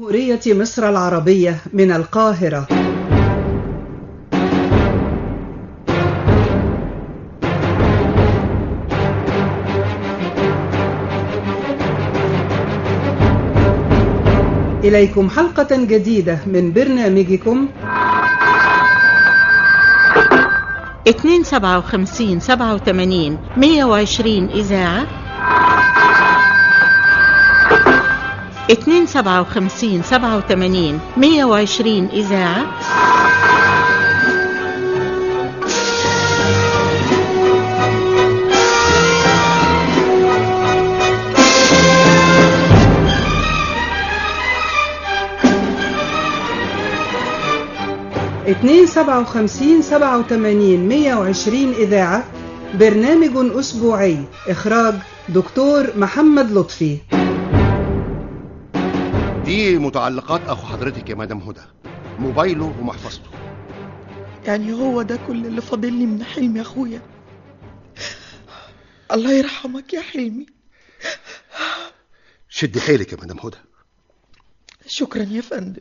جمهورية مصر العربية من القاهرة إليكم حلقة جديدة من برنامجكم اتنين سبعة وخمسين سبعة وتمانين مية وعشرين إذاعة اتنين سبعة وخمسين سبعة وتمانين مية وعشرين إذاعة اتنين سبعة وخمسين سبعة وتمانين مية وعشرين إذاعة برنامج أسبوعي إخراج دكتور محمد لطفي دي متعلقات اخو حضرتك يا مدام هدى موبايله ومحفظته يعني هو ده كل اللي فاضل لي من حلمي يا اخويا الله يرحمك يا حلمي شد حيلك يا مدام هدى شكرا يا فندم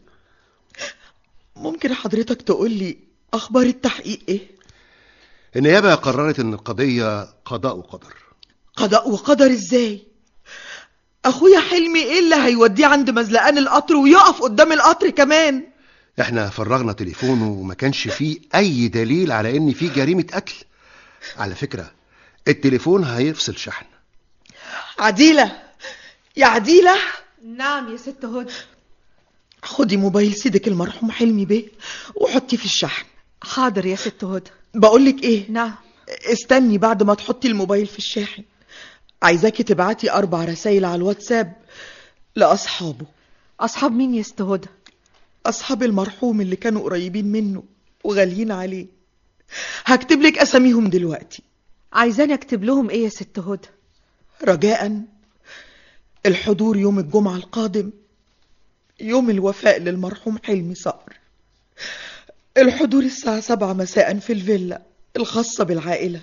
ممكن حضرتك تقول لي اخبار التحقيق ايه النيابه قررت ان القضيه قضاء وقدر قضاء وقدر ازاي اخويا حلمي ايه اللي هيوديه عند مزلقان القطر ويقف قدام القطر كمان احنا فرغنا تليفونه وما كانش فيه اي دليل على ان في جريمه قتل على فكره التليفون هيفصل شحن عديلة يا عديلة نعم يا ست هدى خدي موبايل سيدك المرحوم حلمي بيه وحطيه في الشحن حاضر يا ست هدى بقولك ايه نعم استني بعد ما تحطي الموبايل في الشاحن عايزاكي تبعتي اربع رسايل على الواتساب لاصحابه اصحاب مين يا ست هدى اصحاب المرحوم اللي كانوا قريبين منه وغاليين عليه هكتب لك اساميهم دلوقتي عايزاني اكتب لهم ايه يا ست هدى رجاء الحضور يوم الجمعة القادم يوم الوفاء للمرحوم حلمي صقر الحضور الساعة سبعة مساء في الفيلا الخاصة بالعائلة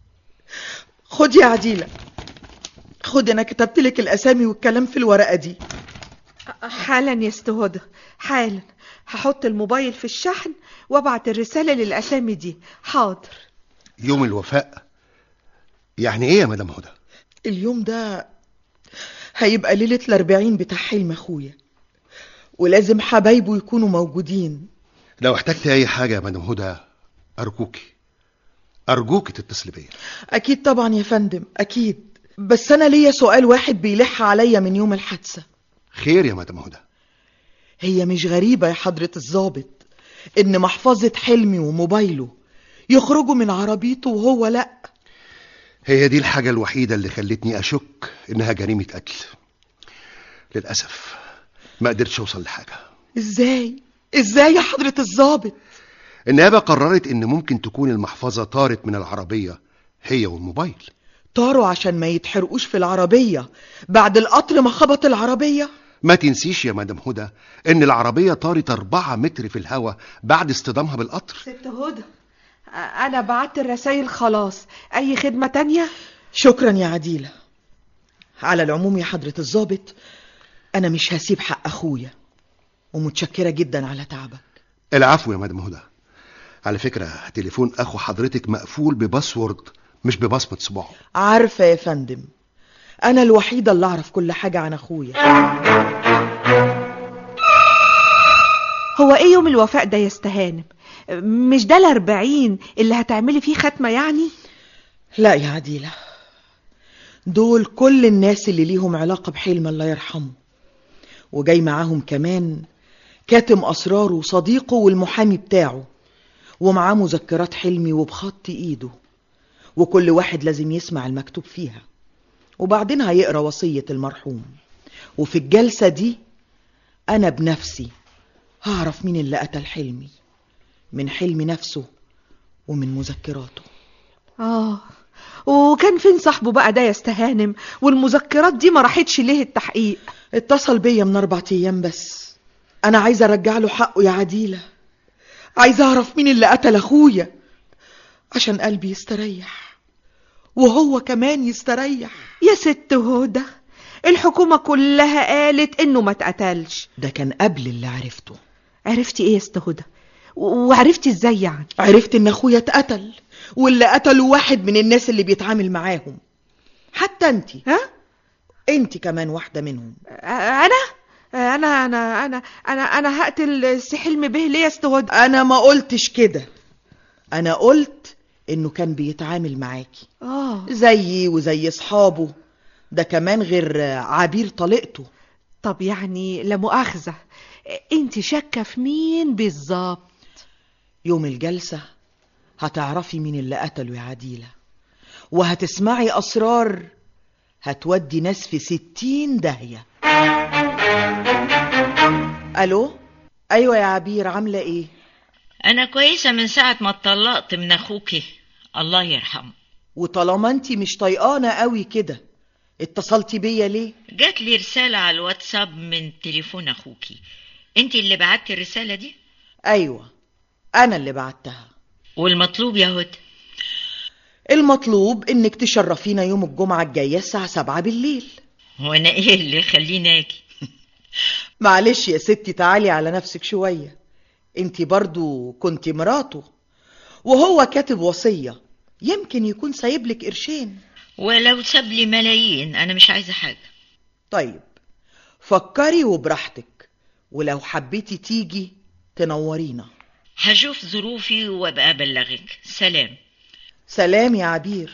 خدي يا عديلة خدي أنا كتبت لك الأسامي والكلام في الورقة دي حالا يا ست هدى حالا هحط الموبايل في الشحن وابعت الرسالة للأسامي دي حاضر يوم الوفاء يعني ايه يا مدام هدى اليوم ده هيبقى ليلة الأربعين بتاع حلم أخويا ولازم حبايبه يكونوا موجودين لو احتجت اي حاجه يا مدام هدى ارجوكي ارجوكي تتصلي بيا أكيد طبعا يا فندم أكيد بس أنا ليا سؤال واحد بيلح عليا من يوم الحادثة خير يا مدام هدى هي مش غريبة يا حضرة الضابط إن محفظة حلمي وموبايله يخرجوا من عربيته وهو لأ هي دي الحاجه الوحيده اللي خلتني اشك انها جريمه قتل للاسف ما قدرتش اوصل لحاجه إزاي؟ إزاي يا حضرة الضابط؟ النيابه قررت ان ممكن تكون المحفظه طارت من العربيه هي والموبايل طاروا عشان ما يتحرقوش في العربية بعد القطر ما خبط العربية ما تنسيش يا مدام هدى ان العربيه طارت أربعة متر في الهواء بعد اصطدامها بالقطر ست هدى انا بعت الرسايل خلاص اي خدمة تانية شكرا يا عديلة على العموم يا حضرة الضابط أنا مش هسيب حق أخويا ومتشكرة جدا على تعبك العفو يا مدام هدى على فكره تليفون اخو حضرتك مقفول بباسورد مش ببصمه صباعه عارفة يا فندم أنا الوحيدة اللي أعرف كل حاجة عن أخويا هو ايه يوم الوفاء ده يا استهانم مش ده الاربعين اللي هتعملي فيه ختمة يعني لا يا عديلة دول كل الناس اللي ليهم علاقة بحلم الله يرحمه وجاي معاهم كمان كاتم أسراره وصديقه والمحامي بتاعه ومعاه مذكرات حلمي وبخط إيده وكل واحد لازم يسمع المكتوب فيها وبعدين هيقرا وصية المرحوم وفي الجلسة دي أنا بنفسي هعرف مين اللي قتل حلمي من حلمي نفسه ومن مذكراته اه وكان فين صاحبه بقى ده يا استهانم والمذكرات دي ما راحتش ليه التحقيق اتصل بيا من أربع أيام بس أنا عايزة أرجع له حقه يا عديلة عايزة أعرف مين اللي قتل أخويا عشان قلبي يستريح وهو كمان يستريح يا ست هدى الحكومة كلها قالت انه ما اتقتلش ده كان قبل اللي عرفته عرفتي ايه يا استهدى و- وعرفتي ازاي يعني عرفت ان اخويا اتقتل واللي قتله واحد من الناس اللي بيتعامل معاهم حتى انتي ها انتي كمان واحدة منهم انا انا انا انا انا انا هقتل سي حلمي به ليه يا استهدى انا ما قلتش كده انا قلت انه كان بيتعامل معاكي اه زيي وزي اصحابه ده كمان غير عبير طليقته طب يعني لا مؤاخذة انت شاكة في مين بالظبط يوم الجلسة هتعرفي مين اللي قتله يا عديلة وهتسمعي أسرار هتودي ناس في ستين داهية ألو أيوة يا عبير عاملة إيه أنا كويسة من ساعة ما اتطلقت من أخوكي الله يرحمه وطالما انتي مش طيقانة قوي كده اتصلتي بيا ليه جات لي رسالة على الواتساب من تليفون أخوكي أنت اللي بعتي الرسالة دي أيوة أنا اللي بعتها والمطلوب يا هدى المطلوب إنك تشرفينا يوم الجمعة الجاية الساعة سبعة بالليل وأنا إيه اللي يخليني أجي معلش يا ستي تعالي على نفسك شوية انتي برضو كنتي مراته وهو كاتب وصية يمكن يكون سايبلك قرشين ولو ساب لي ملايين أنا مش عايزة حاجة طيب فكري وبراحتك ولو حبيتي تيجي تنورينا هشوف ظروفي وأبقى أبلغك سلام سلام يا عبير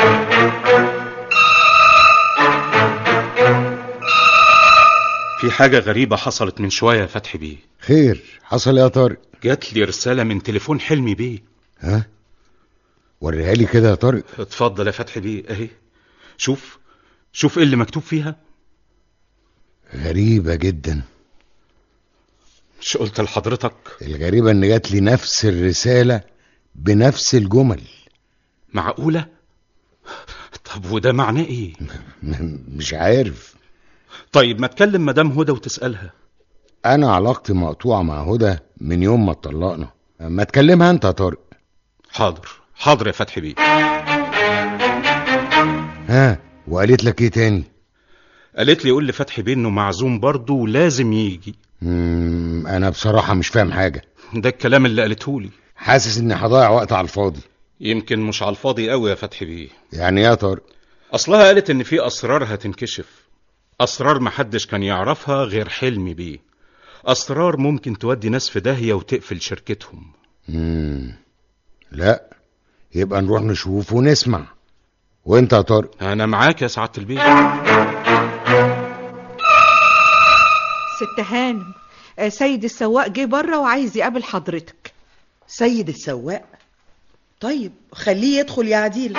في حاجة غريبة حصلت من شوية يا فتحي بيه خير حصل إيه يا طارق جات لي رسالة من تليفون حلمي بيه ها وريها لي كده يا طارق اتفضل يا فتحي بيه اهي شوف شوف ايه اللي مكتوب فيها غريبة جدا مش قلت لحضرتك الغريبة ان جات لي نفس الرسالة بنفس الجمل معقولة طب وده معناه ايه م- مش عارف طيب ما تكلم مدام هدى وتسألها انا علاقتي مقطوعة مع هدى من يوم ما اتطلقنا ما تكلمها انت يا طارق حاضر حاضر يا فتحي بيه ها وقالت لك ايه تاني قالت لي قول لفتحي بيه انه معزوم برضه ولازم يجي مم، انا بصراحة مش فاهم حاجة ده الكلام اللي قالته لي حاسس اني هضيع وقت على الفاضي يمكن مش على الفاضي قوي يا فتحي بيه يعني ايه يا طارق اصلها قالت ان في اسرار هتنكشف اسرار محدش كان يعرفها غير حلمي بيه اسرار ممكن تودي ناس في داهية وتقفل شركتهم مم. لا يبقى نروح نشوف ونسمع وانت يا طارق انا معاك يا سعادة البيه ست هانم آه، سيد السواق جه بره وعايز يقابل حضرتك سيد السواق طيب خليه يدخل يا عديل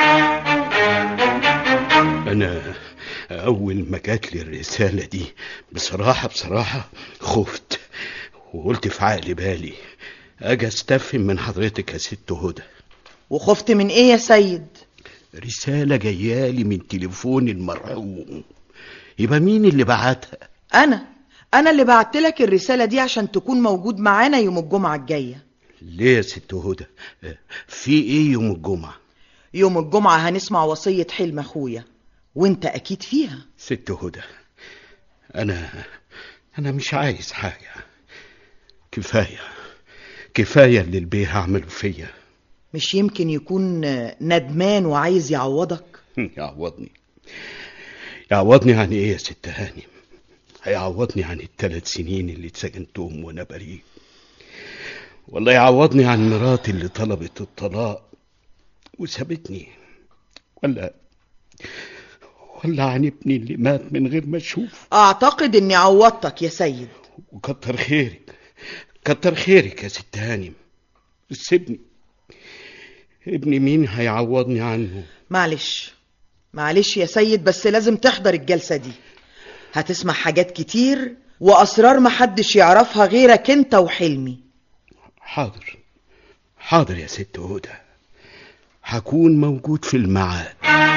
أنا أول ما جات لي الرسالة دي بصراحة بصراحة خفت وقلت في عقل بالي أجي أستفهم من حضرتك يا ست هدى وخفت من ايه يا سيد رسالة جايالي من تليفون المرحوم يبقى مين اللي بعتها؟ انا انا اللي بعت لك الرسالة دي عشان تكون موجود معانا يوم الجمعة الجاية ليه يا ست هدى؟ في إيه يوم الجمعة؟ يوم الجمعة هنسمع وصية حلم اخويا وانت اكيد فيها ست هدى أنا أنا مش عايز حاجة كفاية كفاية اللي البيه عمله فيا مش يمكن يكون ندمان وعايز يعوضك يعوضني يعوضني عن ايه يا ست هاني هيعوضني عن الثلاث سنين اللي اتسجنتهم وانا بريء ولا يعوضني عن مراتي اللي طلبت الطلاق وسابتني ولا ولا عن ابني اللي مات من غير ما اشوف اعتقد اني عوضتك يا سيد وكتر خيرك كتر خيرك يا ست هانم سيبني ابني مين هيعوضني عنه معلش معلش يا سيد بس لازم تحضر الجلسة دي هتسمع حاجات كتير وأسرار محدش يعرفها غيرك انت وحلمي حاضر حاضر يا ست هدى هكون موجود في الميعاد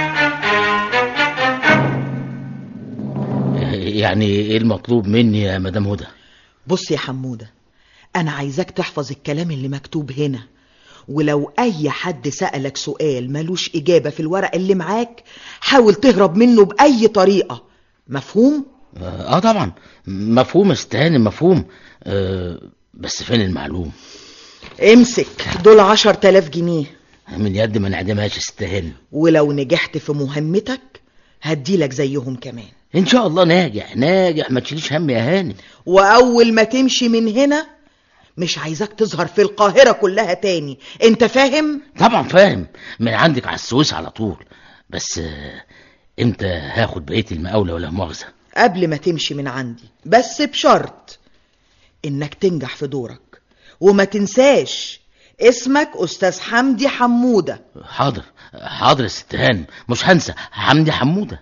يعني ايه المطلوب مني يا مدام هدى بص يا حمودة أنا عايزاك تحفظ الكلام اللي مكتوب هنا ولو أي حد سألك سؤال ملوش إجابة في الورق اللي معاك حاول تهرب منه بأي طريقة مفهوم اه طبعا مفهوم يا ست هانم مفهوم آه بس فين المعلوم امسك دول عشر تلاف جنيه من يد ما نعدمهاش يا ست هانم ولو نجحت في مهمتك هديلك زيهم كمان ان شاء الله ناجح ناجح ما تشيليش هم يا هانم واول ما تمشي من هنا مش عايزاك تظهر في القاهرة كلها تاني انت فاهم طبعا فاهم من عندك على السويس على طول بس آه، امتى هاخد بقيه المقاوله ولا مؤاخذه قبل ما تمشي من عندي بس بشرط انك تنجح في دورك وما تنساش اسمك استاذ حمدي حمودة حاضر حاضر يا ست هانم مش هنسى حمدي حموده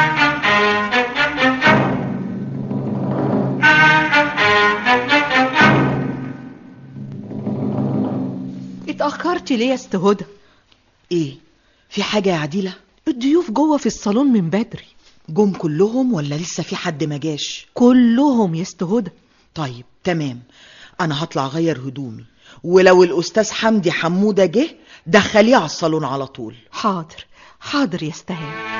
اتأخرتي ليه يا ست هدى ايه في حاجة يا عديلة الضيوف جوه في الصالون من بدري جم كلهم ولا لسه في حد ما جاش كلهم يا ست هدى طيب تمام انا هطلع اغير هدومي ولو الاستاذ حمدي حمودة جه دخليه على الصالون على طول حاضر حاضر يا ست هانم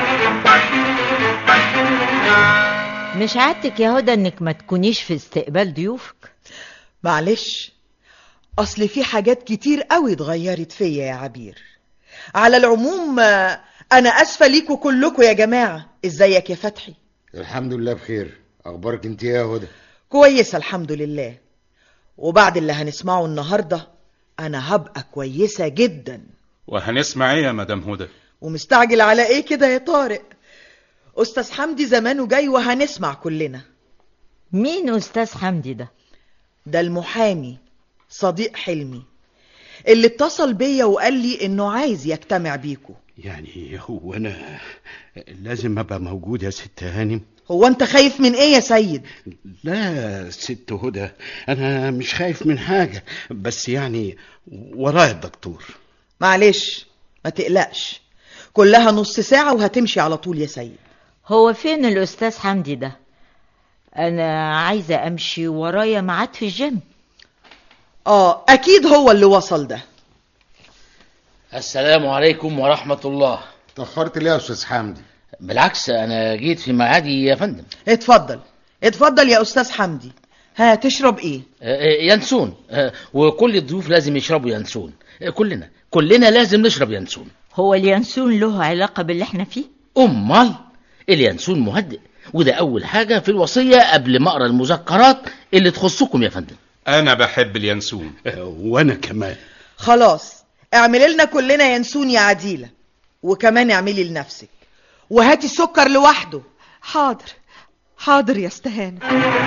مش عادتك يا هدى انك ما تكونيش في استقبال ضيوفك معلش اصل في حاجات كتير قوي اتغيرت فيا يا عبير على العموم آه، انا اسفه ليكوا كلكوا يا جماعه ازيك يا فتحي الحمد لله بخير اخبارك انت يا هدى كويسه الحمد لله وبعد اللي هنسمعه النهارده انا هبقى كويسه جدا وهنسمع ايه يا مدام هدى ومستعجل على ايه كده يا طارق استاذ حمدي زمانه جاي وهنسمع كلنا مين استاذ حمدي ده ده المحامي صديق حلمي اللي اتصل بيا وقال لي انه عايز يجتمع بيكو يعني هو انا لازم ابقى موجود يا ست هانم هو انت خايف من ايه يا سيد لا ست هدى انا مش خايف من حاجه بس يعني ورايا الدكتور معلش ما تقلقش كلها نص ساعة وهتمشي على طول يا سيد هو فين الاستاذ حمدي ده انا عايزه امشي ورايا ميعاد في الجيم اه اكيد هو اللي وصل ده السلام عليكم ورحمه الله اتاخرت ليه يا استاذ حمدي بالعكس انا جيت في ميعادي يا فندم اتفضل اتفضل يا استاذ حمدي ها تشرب ايه آه، آه، ينسون آه، وكل الضيوف لازم يشربوا ينسون آه، كلنا كلنا لازم نشرب ينسون هو اليانسون له علاقه باللي احنا فيه امال اليانسون مهدئ وده اول حاجه في الوصيه قبل ما اقرا المذكرات اللي تخصكم يا فندم انا بحب اليانسون وانا كمان خلاص اعملي لنا كلنا ينسون يا عديلة وكمان اعملي لنفسك وهاتي السكر لوحده حاضر حاضر يا ست هانم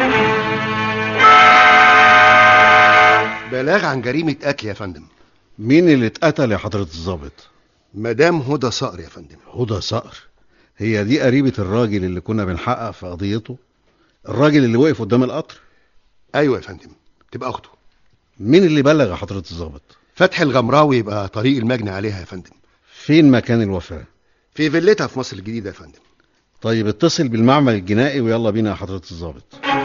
بلاغ عن جريمة قتل يا فندم مين اللي اتقتل يا حضرة الضابط مدام هدى صقر يا فندم هدى صقر هي دي قريبة الراجل اللي كنا بنحقق في قضيته الراجل اللي وقف قدام القطر ايوه يا فندم تبقى اخته مين اللي بلغ يا حضرة الضابط فتحي الغمراوي يبقى طريق المجني عليها يا فندم فين مكان الوفاة في فيلتها في مصر الجديدة يا فندم طيب اتصل بالمعمل الجنائي ويلا بينا يا حضرة الضابط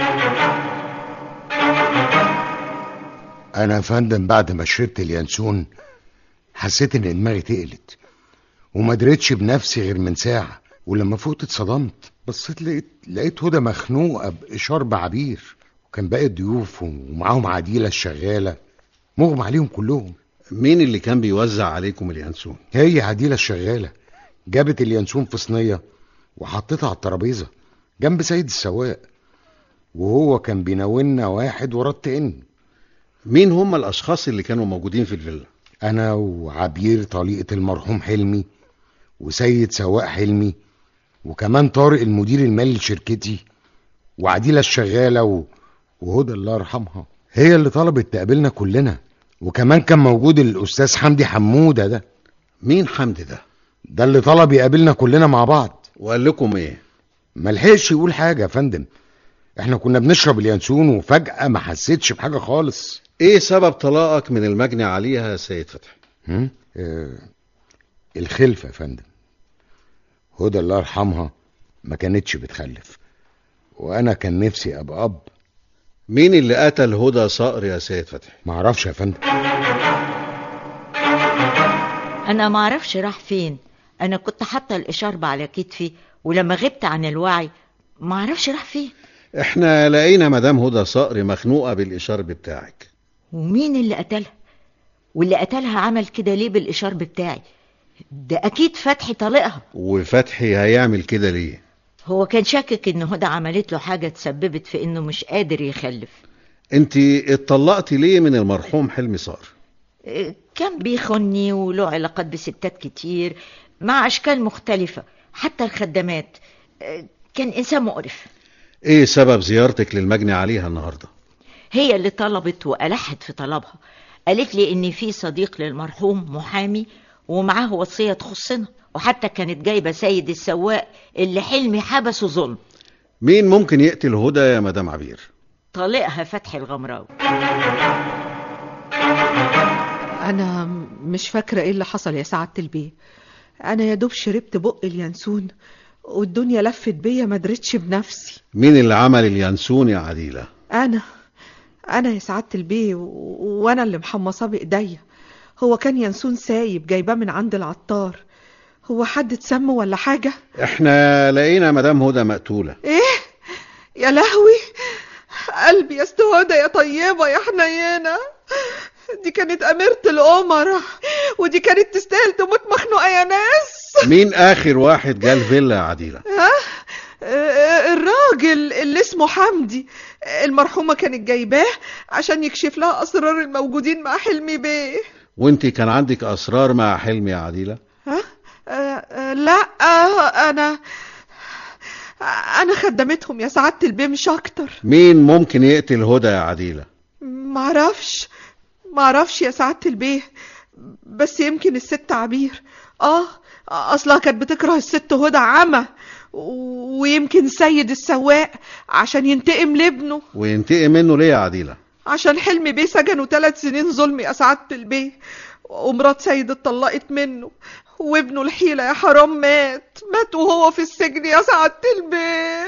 انا يا فندم بعد ما شربت اليانسون حسيت ان دماغي تقلت وما دريتش بنفسي غير من ساعه ولما فوت اتصدمت بصيت لقيت لقيت هدى مخنوقه باشار عبير وكان باقي الضيوف ومعاهم عديله الشغاله مغمى عليهم كلهم مين اللي كان بيوزع عليكم اليانسون هي عديله الشغاله جابت اليانسون في صينيه وحطيتها على الترابيزه جنب سيد السواق وهو كان بيناولنا واحد ورا التاني مين هم الاشخاص اللي كانوا موجودين في الفيلا انا وعبير طليقه المرحوم حلمي وسيد سواق حلمي وكمان طارق المدير المالي لشركتي وعديله الشغاله و... وهدى الله يرحمها هي اللي طلبت تقابلنا كلنا وكمان كان موجود الاستاذ حمدي حموده ده مين حمدي ده ده اللي طلب يقابلنا كلنا مع بعض وقال لكم ايه ملحقش يقول حاجه يا فندم احنا كنا بنشرب اليانسون وفجاه ما حسيتش بحاجه خالص ايه سبب طلاقك من المجني عليها يا سيد فتحي هم؟ آه الخلفه يا فندم هدى الله يرحمها ما كانتش بتخلف وانا كان نفسي ابقى اب مين اللي قتل هدى صقر يا سيد فتحي معرفش يا فندم انا معرفش راح فين انا كنت حاطه الاشارب على كتفي ولما غبت عن الوعي معرفش راح فين احنا لقينا مدام هدى صقر مخنوقة بالإشارب بتاعك ومين اللي قتلها واللي قتلها عمل كده ليه بالإشارب بتاعي ده أكيد فتحي طليقها وفتحي هيعمل كده ليه هو كان شاكك إن هدى عملت له حاجة تسببت في إنه مش قادر يخلف انت اتطلقتي ليه من المرحوم حلمي صقر إيه، كان بيخني وله علاقات بستات كتير مع أشكال مختلفة حتى الخدامات إيه، كان إنسان مقرف ايه سبب زيارتك للمجني عليها النهاردة هي اللي طلبت وألحت في طلبها قالت لي إن في صديق للمرحوم محامي ومعاه وصية تخصنا وحتى كانت جايبة سيد السواق اللي حلمي حبسه ظلم مين ممكن يقتل هدى يا مدام عبير طليقها فتحي الغمراوي أنا مش فاكرة إيه اللي حصل يا سعادة البيه أنا يا دوب شربت بق اليانسون والدنيا لفت بيا ما دريتش بنفسي مين اللي عمل اليانسون يا عديلة أنا أنا يا سعادة البيه و... وأنا اللي محمصاه بإيديا هو كان ينسون سايب جايباه من عند العطار هو حد اتسم ولا حاجة احنا لقينا مدام هدى مقتولة إيه يا لهوي قلبي يا استهدى يا طيبة يا حنينة دي كانت أميرة الأمراء ودي كانت تستاهل تموت مخنوقة يا ناس مين آخر واحد جه الفيلا يا عديلة ها آه، الراجل اللي اسمه حمدي المرحومة كانت جايباه عشان يكشف لها أسرار الموجودين مع حلمي بيه وانت كان عندك أسرار مع حلمي يا عديلة ها آه، آه، لا آه، أنا أنا خدمتهم يا سعادة البيه مش أكتر مين ممكن يقتل هدى يا عديلة معرفش معرفش يا سعادة البيه بس يمكن الست عبير اه اصلها كانت بتكره الست هدى عمى ويمكن سيد السواق عشان ينتقم لابنه وينتقم منه ليه يا عديلة عشان حلمي بيه سجنه ثلاث سنين ظلم يا سعادة البيه ومرات سيد اتطلقت منه وابنه الحيلة يا حرام مات مات وهو في السجن يا سعادة البيه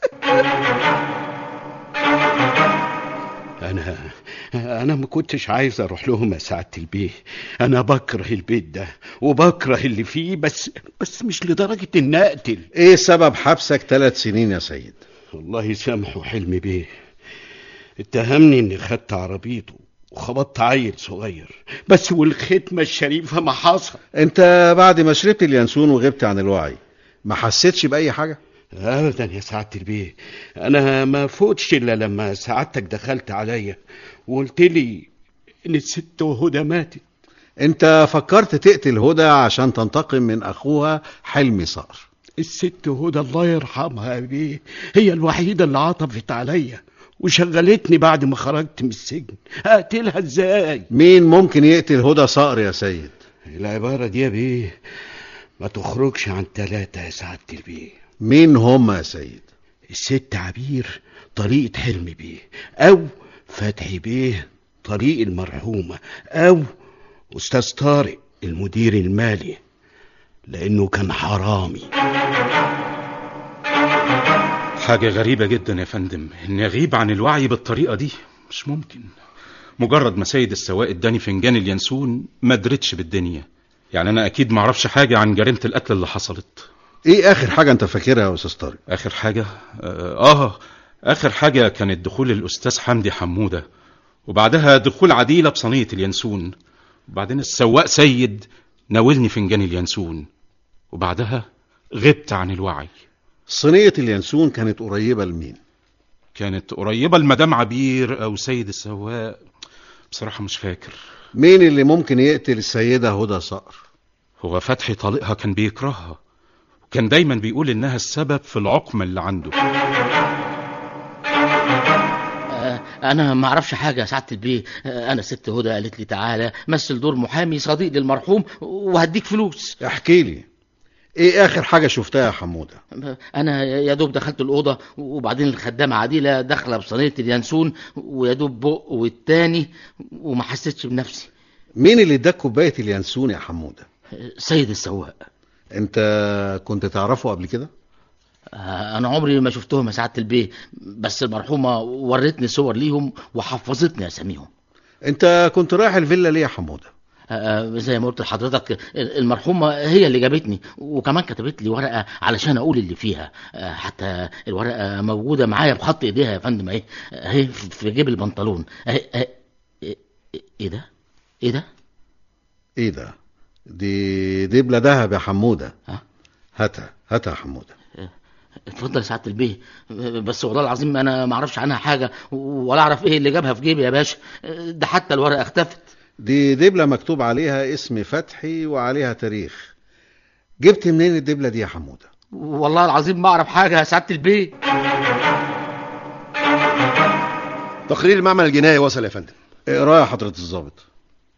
انا انا ما كنتش عايز اروح لهم يا سعاده البيه انا بكره البيت ده وبكره اللي فيه بس بس مش لدرجه ان اقتل ايه سبب حبسك ثلاث سنين يا سيد الله يسامحه حلمي بيه اتهمني اني خدت عربيته وخبطت عيل صغير بس والختمه الشريفه ما حصل انت بعد ما شربت اليانسون وغبت عن الوعي ما حسيتش بأي حاجة ابدا يا سعاده البيه انا ما فوتش الا لما سعادتك دخلت عليا وقلت لي ان الست هدى ماتت انت فكرت تقتل هدى عشان تنتقم من اخوها حلمي صقر الست هدى الله يرحمها يا بيه هي الوحيده اللي عطفت عليا وشغلتني بعد ما خرجت من السجن اقتلها ازاي مين ممكن يقتل هدى صقر يا سيد العباره دي يا بيه ما تخرجش عن ثلاثه يا سعاده البيه مين هم يا سيد الست عبير طريقة حلمي بيه أو فتحي بيه طريق المرحومة أو أستاذ طارق المدير المالي لأنه كان حرامي حاجة غريبة جدا يا فندم إن يغيب عن الوعي بالطريقة دي مش ممكن مجرد ما سيد السواق اداني فنجان اليانسون ما درتش بالدنيا يعني أنا أكيد معرفش حاجة عن جريمة القتل اللي حصلت ايه اخر حاجة انت فاكرها يا استاذ طارق آخر حاجة آه, آه آخر حاجة كانت دخول الأستاذ حمدي حمودة وبعدها دخول عديلة بصينية اليانسون وبعدين السواق سيد ناولني فنجان اليانسون وبعدها غبت عن الوعي صينية اليانسون كانت قريبة لمين كانت قريبة لمدام عبير أو سيد السواق بصراحة مش فاكر مين اللي ممكن يقتل السيدة هدى صقر هو فتحي طليقها كان بيكرهها وكان دايما بيقول إنها السبب في العقم اللي عنده آه، انا ما اعرفش حاجه يا سعاده البيه آه، انا ست هدى قالت لي تعالى مثل دور محامي صديق للمرحوم وهديك فلوس احكي لي ايه اخر حاجة شفتها يا حمودة انا يا دوب دخلت الاوضه وبعدين الخدامه عديله داخله بصينيه اليانسون ويا دوب بق والتاني وما حسيتش بنفسي مين اللي اداك كوباية اليانسون يا حمودة سيد السواق انت كنت تعرفه قبل كده آه، انا عمري ما شفتهم يا سعاده البيه بس المرحومه ورتني صور ليهم وحفظتني اساميهم انت كنت رايح الفيلا ليه يا حمودة آه، زي ما قلت لحضرتك المرحومة هي اللي جابتني وكمان كتبت لي ورقة علشان أقول اللي فيها آه، حتى الورقة موجودة معايا بخط إيديها يا فندم أهي أهي في جيب البنطلون أهي أهي إيه إيه ده؟ إيه ده؟ ايه ده دي دبلة دهب يا حمودة ها؟ هاتها هاتها يا حمودة اتفضل يا سعادة البيه بس والله العظيم أنا ما أعرفش عنها حاجة ولا أعرف إيه اللي جابها في جيبي يا باشا ده حتى الورقة اختفت دي دبلة مكتوب عليها اسم فتحي وعليها تاريخ جبت منين الدبلة دي يا حمودة والله العظيم ما أعرف حاجة يا سعادة البيه تقرير المعمل الجنائي وصل يا فندم اقرا يا حضرة الضابط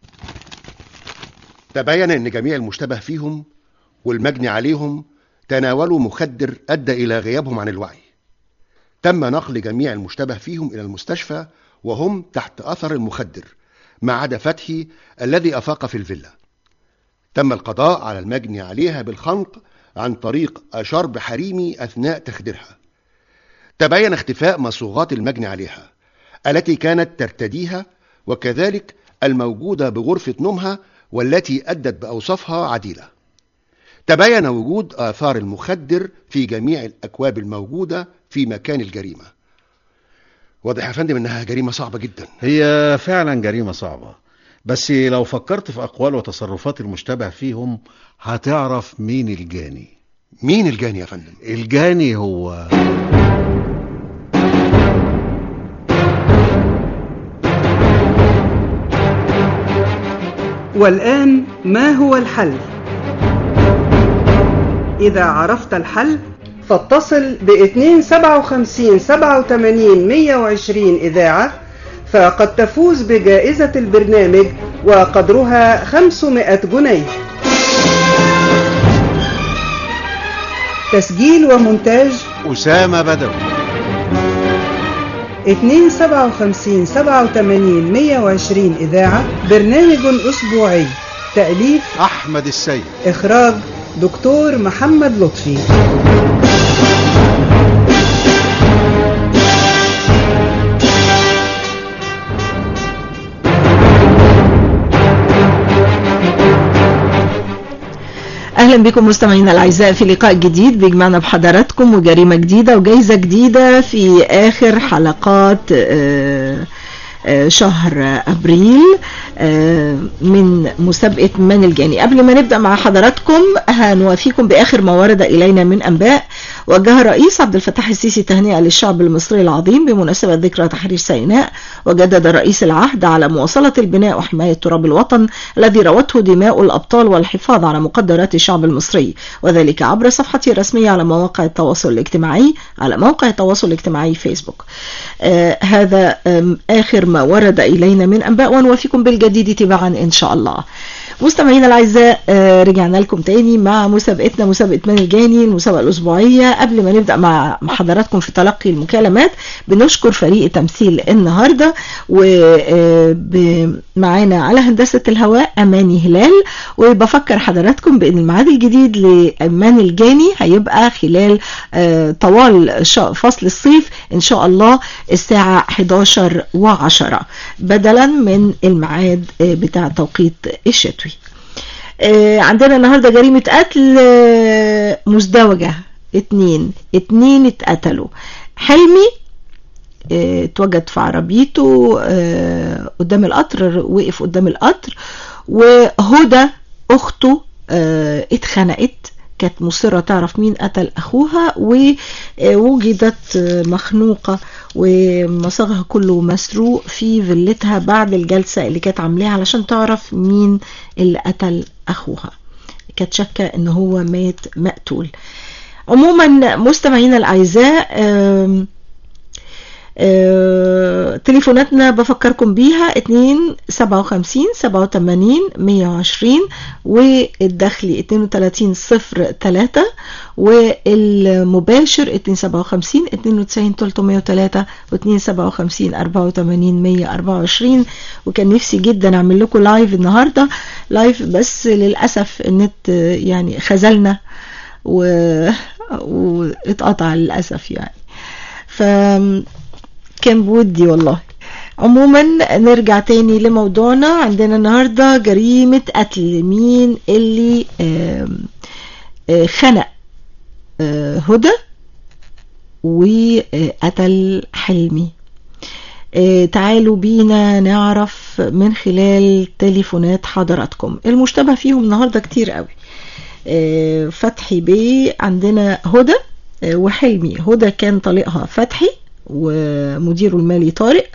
تبين ان جميع المشتبه فيهم والمجني عليهم تناولوا مخدر ادى الى غيابهم عن الوعي تم نقل جميع المشتبه فيهم الى المستشفى وهم تحت اثر المخدر ما عدا فتحي الذي افاق في الفيلا تم القضاء على المجني عليها بالخنق عن طريق شرب حريمي اثناء تخديرها تبين اختفاء مصوغات المجني عليها التي كانت ترتديها وكذلك الموجودة بغرفة نومها والتي أدت بأوصافها عديلة تبين وجود آثار المخدر في جميع الأكواب الموجودة في مكان الجريمة واضح يا فندم إنها جريمة صعبة جدا هي فعلا جريمة صعبة بس لو فكرت في أقوال وتصرفات المشتبه فيهم هتعرف مين الجاني مين الجاني يا فندم الجاني هو والآن ما هو الحل؟ إذا عرفت الحل فاتصل ب 257 87 120 إذاعة فقد تفوز بجائزة البرنامج وقدرها 500 جنيه تسجيل ومونتاج أسامة بدوي 257 87 120 إذاعة برنامج أسبوعي تأليف أحمد السيد إخراج دكتور محمد لطفي اهلا بكم مستمعينا الاعزاء في لقاء جديد بيجمعنا بحضراتكم وجريمه جديده وجائزه جديده في اخر حلقات آه، آه، شهر ابريل آه، من مسابقه من الجاني قبل ما نبدا مع حضراتكم هنوافيكم باخر ما ورد الينا من انباء وجه الرئيس عبد الفتاح السيسي تهنئه للشعب المصري العظيم بمناسبه ذكرى تحرير سيناء وجدد الرئيس العهد على مواصله البناء وحمايه تراب الوطن الذي روته دماء الابطال والحفاظ على مقدرات الشعب المصري وذلك عبر صفحته الرسميه على مواقع التواصل الاجتماعي على موقع التواصل الاجتماعي فيسبوك آه هذا آم، اخر ما ورد الينا من انباء ونوافيكم بالجديد تباعا ان شاء الله مستمعينا الاعزاء آه، رجعنا لكم تاني مع مسابقتنا مسابقه من الجاني المسابقه الاسبوعيه قبل ما نبدا مع مع حضراتكم في تلقي المكالمات بنشكر فريق تمثيل النهارده ومعانا على هندسه الهواء اماني هلال وبفكر حضراتكم بان الميعاد الجديد لامان الجاني هيبقى خلال آه، طوال ش- فصل الصيف ان شاء الله الساعه 11 و10 بدلا من الميعاد آه، بتاع توقيت الشتوي آه، عندنا النهارده جريمة قتل آه، مزدوجة اتنين اتنين اتقتلوا حلمي آه، اتوجد في عربيته آه، قدام القطر وقف قدام القطر وهدى اخته آه، اتخنقت كانت مصرة تعرف مين قتل أخوها ووجدت مخنوقة ومصاغها كله مسروق في فيلتها بعد الجلسة اللي كانت عاملاها علشان تعرف مين اللي قتل أخوها كانت شاكة ان هو مات مقتول عموما مستمعينا الأعزاء آم، آه، تليفوناتنا بفكركم بيها 2 57 87 120 والدخلي 32 0 3 والمباشر 2 57 92 303 و 2 57 84 124 وكان نفسي جدا اعمل لكم لايف النهارده لايف بس للاسف النت آه، يعني خذلنا و... واتقطع للاسف يعني ف كان بودي والله عموما نرجع تاني لموضوعنا عندنا النهاردة جريمة قتل مين اللي آم، آه، خنق آه، هدى وقتل حلمي آه، تعالوا بينا نعرف من خلال تليفونات حضراتكم المشتبه فيهم النهاردة كتير قوي آه، فتحي بيه عندنا هدى آه، وحلمي هدى كان طليقها فتحي ومديره المالي طارق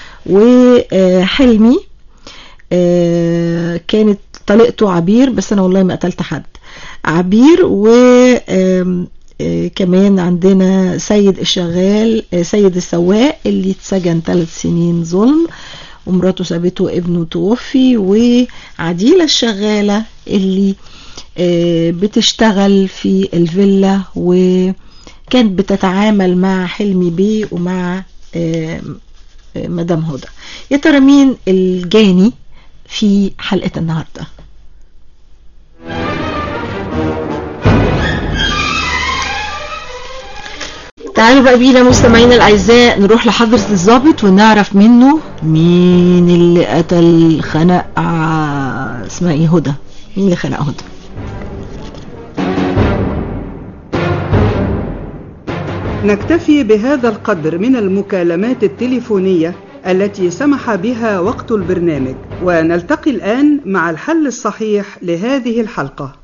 وحلمي آه، كانت طليقته عبير بس انا والله ما قتلت حد عبير و آم، آه، كمان عندنا سيد الشغال آه، سيد السواق اللي اتسجن ثلاث سنين ظلم ومراته سابته وابنه توفي وعديلة الشغالة اللي آه، بتشتغل في الفيلا وكانت بتتعامل مع حلمي بيه ومع آه، آه، مدام هدى يا ترى مين الجاني في حلقة النهارده تعالوا بقى بينا مستمعينا الاعزاء نروح لحضرة الضابط ونعرف منه مين اللي قتل خنق ع- اسمها ايه هدى مين اللي خنق هدى نكتفي بهذا القدر من المكالمات التليفونية التي سمح بها وقت البرنامج ونلتقي الآن مع الحل الصحيح لهذه الحلقة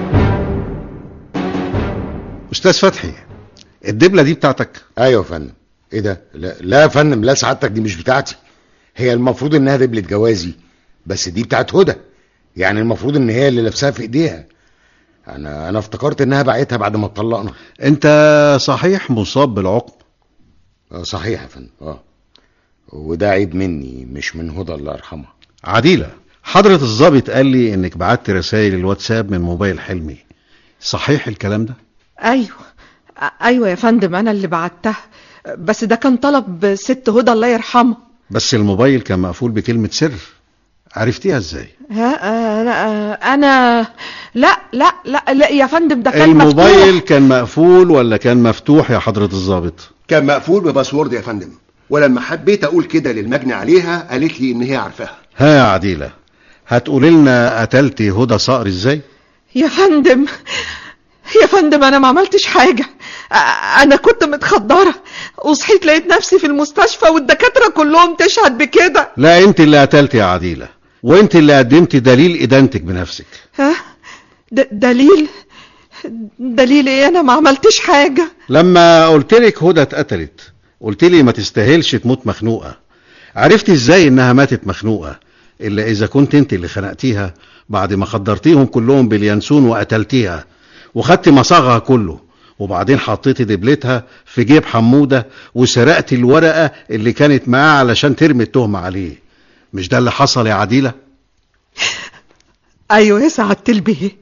استاذ فتحي الدبله دي بتاعتك ايوه يا فندم ايه ده لا, لا يا فندم لا سعادتك دي مش بتاعتي هي المفروض انها دبلة جوازي بس دي بتاعت هدى يعني المفروض ان هي اللي لابساها في ايديها انا انا افتكرت انها باعتها بعد ما اتطلقنا انت صحيح مصاب بالعقم اه صحيح يا فندم اه وده عيب مني مش من هدى الله يرحمها عديلة حضرة الضابط قال لي انك بعت رسائل الواتساب من موبايل حلمي صحيح الكلام ده ايوه أ- ايوه يا فندم انا اللي بعتها بس ده كان طلب ست هدى الله يرحمها بس الموبايل كان مقفول بكلمة سر عرفتيها ازاي ها آه، لا آه، انا لا لا لا لا يا فندم ده كان الموبايل مفتوح. كان مقفول ولا كان مفتوح يا حضرة الضابط كان مقفول بباسورد يا فندم ولما حبيت اقول كده للمجني عليها قالت لي ان هي عارفاها ها يا عديلة هتقولي لنا قتلتي هدى صقر ازاي يا فندم يا فندم انا ما عملتش حاجه أ- انا كنت متخدره وصحيت لقيت نفسي في المستشفى والدكاتره كلهم تشهد بكده لا انت اللي قتلتي يا عديلة وانت اللي قدمتي دليل ادانتك بنفسك ها د- دليل دليل ايه انا ما عملتش حاجه لما قلت لك هدى اتقتلت قلت لي ما تستاهلش تموت مخنوقه عرفتي ازاي انها ماتت مخنوقه الا اذا كنت انت اللي خنقتيها بعد ما خدرتيهم كلهم باليانسون وقتلتيها وخدتي مصاغها كله وبعدين حطيتي دبلتها في جيب حموده وسرقتي الورقه اللي كانت معاه علشان ترمي التهمه عليه مش ده اللي حصل يا عديله ايوه يا سعاده البيه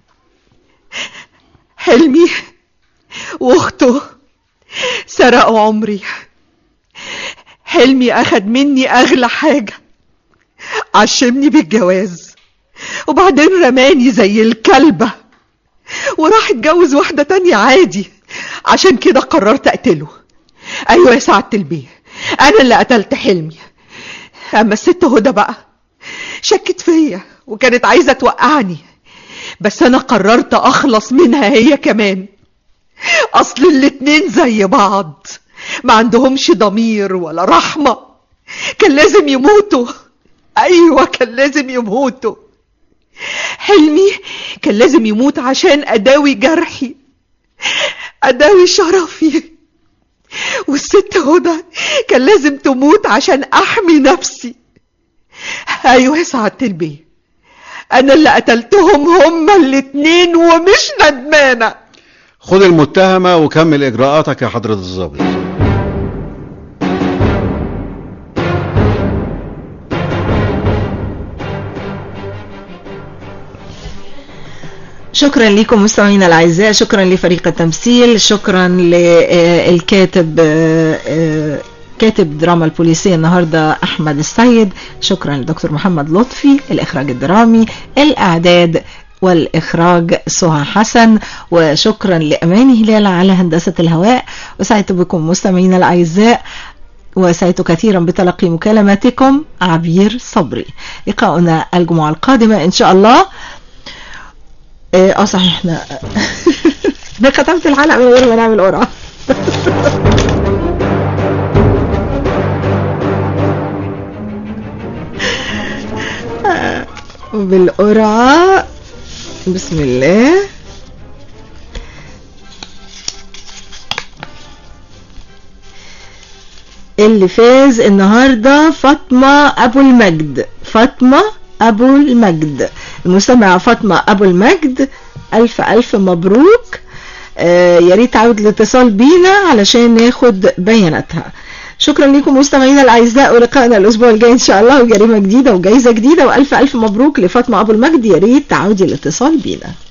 حلمي واخته سرقوا عمري حلمي اخد مني اغلى حاجه عشمني بالجواز وبعدين رماني زي الكلبه وراح اتجوز واحده تانية عادي عشان كده قررت اقتله ايوه يا سعاده البيه انا اللي قتلت حلمي اما الست هدى بقى شكت فيا وكانت عايزه توقعني بس انا قررت اخلص منها هي كمان اصل الاتنين زي بعض ما عندهمش ضمير ولا رحمه كان لازم يموتوا ايوه كان لازم يموتوا حلمي كان لازم يموت عشان اداوي جرحي اداوي شرفي والست هدى كان لازم تموت عشان احمي نفسي ايوه يا سعاده البيه انا اللي قتلتهم هما الاتنين ومش ندمانه خد المتهمه وكمل اجراءاتك يا حضره الضابط شكرا لكم مستمعينا الاعزاء شكرا لفريق التمثيل شكرا للكاتب كاتب دراما البوليسية النهاردة أحمد السيد شكرا لدكتور محمد لطفي الإخراج الدرامي الإعداد والإخراج سهى حسن وشكرا لأماني هلال على هندسة الهواء وسعدت بكم مستمعينا الأعزاء وسعدت كثيرا بتلقي مكالماتكم عبير صبري لقاؤنا الجمعة القادمة إن شاء الله اه صحيح احنا انا ختمت الحلقة من غير ما نعمل قرعة بالقرعة بسم الله اللي فاز النهاردة فاطمة أبو المجد فاطمة أبو المجد المستمعة فاطمة أبو المجد ألف ألف مبروك آه يا ريت تعود الاتصال بينا علشان ناخد بياناتها شكرا لكم مستمعينا الاعزاء ولقائنا الاسبوع الجاي ان شاء الله وجريمه جديده وجائزه جديده والف الف مبروك لفاطمه ابو المجد يا ريت تعودي الاتصال بينا